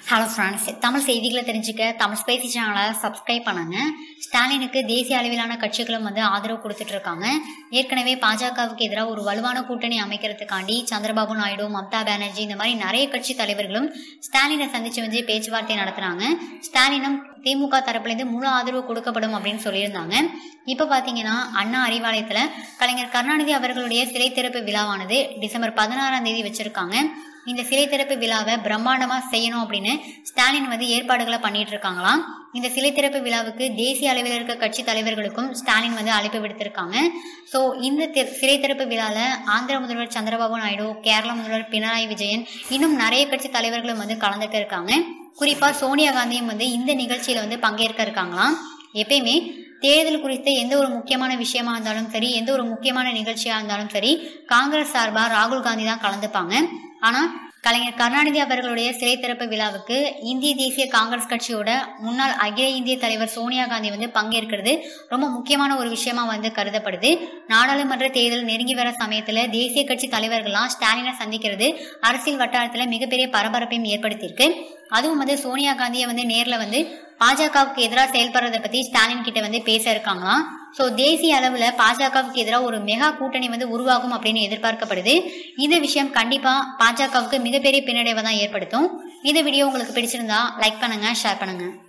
hello friends Tamil செய்திகளை தெரிஞ்சுக்க Tamil Spacey சேனலை சப்ஸ்கிரைப் பண்ணுங்க ஸ்டாலினுக்கு தேசிய அளவிலான கட்சிகளும் வந்து ஆதரவு கொடுத்துட்டு இருக்காங்க ஏற்கனவே பாஜகவுக்கு எதிராக ஒரு வலுவான கூட்டணி அமைக்கிறதுக்காண்டி சந்திரபாபு நாயுடு மம்தா பானர்ஜி இந்த மாதிரி நிறைய கட்சி தலைவர்களும் ஸ்டாலினை சந்திச்சு வந்து பேச்சுவார்த்தை நடத்துனாங்க ஸ்டாலினும் திமுக தரப்புலேருந்து முழு ஆதரவு கொடுக்கப்படும் அப்படின்னு சொல்லியிருந்தாங்க இப்போ பார்த்தீங்கன்னா அண்ணா அறிவாலயத்தில் கலைஞர் கருணாநிதி அவர்களுடைய சிலை திறப்பு விழாவானது டிசம்பர் பதினாறாம் தேதி வச்சிருக்காங்க இந்த சிலை திறப்பு விழாவை பிரம்மாண்டமாக செய்யணும் அப்படின்னு ஸ்டாலின் வந்து ஏற்பாடுகளை பண்ணிட்டு இருக்காங்களாம் இந்த சிலை திறப்பு விழாவுக்கு தேசிய அளவில் இருக்க கட்சி தலைவர்களுக்கும் ஸ்டாலின் வந்து அழைப்பு விடுத்திருக்காங்க ஸோ இந்த தி- சிலை திறப்பு விழாவில் ஆந்திர முதல்வர் சந்திரபாபு நாயுடு கேரள முதல்வர் பினராயி விஜயன் இன்னும் நிறைய கட்சி தலைவர்களும் வந்து கலந்துக்க இருக்காங்க குறிப்பாக சோனியா காந்தியும் வந்து இந்த நிகழ்ச்சியில் வந்து பங்கேற்க இருக்காங்களாம் எப்பயுமே தேர்தல் குறித்த எந்த ஒரு முக்கியமான விஷயமா இருந்தாலும் சரி எந்த ஒரு முக்கியமான நிகழ்ச்சியா இருந்தாலும் சரி காங்கிரஸ் சார்பா ராகுல் காந்தி தான் கலந்துப்பாங்க ஆனா கலைஞர் கருணாநிதி அவர்களுடைய சிலை திறப்பு விழாவுக்கு இந்திய தேசிய காங்கிரஸ் கட்சியோட முன்னாள் அகில இந்திய தலைவர் சோனியா காந்தி வந்து பங்கேற்கிறது ரொம்ப முக்கியமான ஒரு விஷயமா வந்து கருதப்படுது நாடாளுமன்ற தேர்தல் நெருங்கி வர சமயத்துல தேசிய கட்சி தலைவர்கள்லாம் ஸ்டாலினை சந்திக்கிறது அரசியல் வட்டாரத்துல மிகப்பெரிய பரபரப்பையும் ஏற்படுத்தியிருக்கு அதுவும் வந்து சோனியா காந்தியை வந்து நேர்ல வந்து பாஜகவுக்கு எதிராக செயல்படுறதை பத்தி ஸ்டாலின் கிட்ட வந்து பேச இருக்காங்களாம் ஸோ தேசிய அளவில் பாஜகவுக்கு எதிராக ஒரு மெகா கூட்டணி வந்து உருவாகும் அப்படின்னு எதிர்பார்க்கப்படுது இந்த விஷயம் கண்டிப்பா பாஜகவுக்கு மிகப்பெரிய பின்னடைவை தான் ஏற்படுத்தும் இந்த வீடியோ உங்களுக்கு பிடிச்சிருந்தா லைக் பண்ணுங்க ஷேர் பண்ணுங்க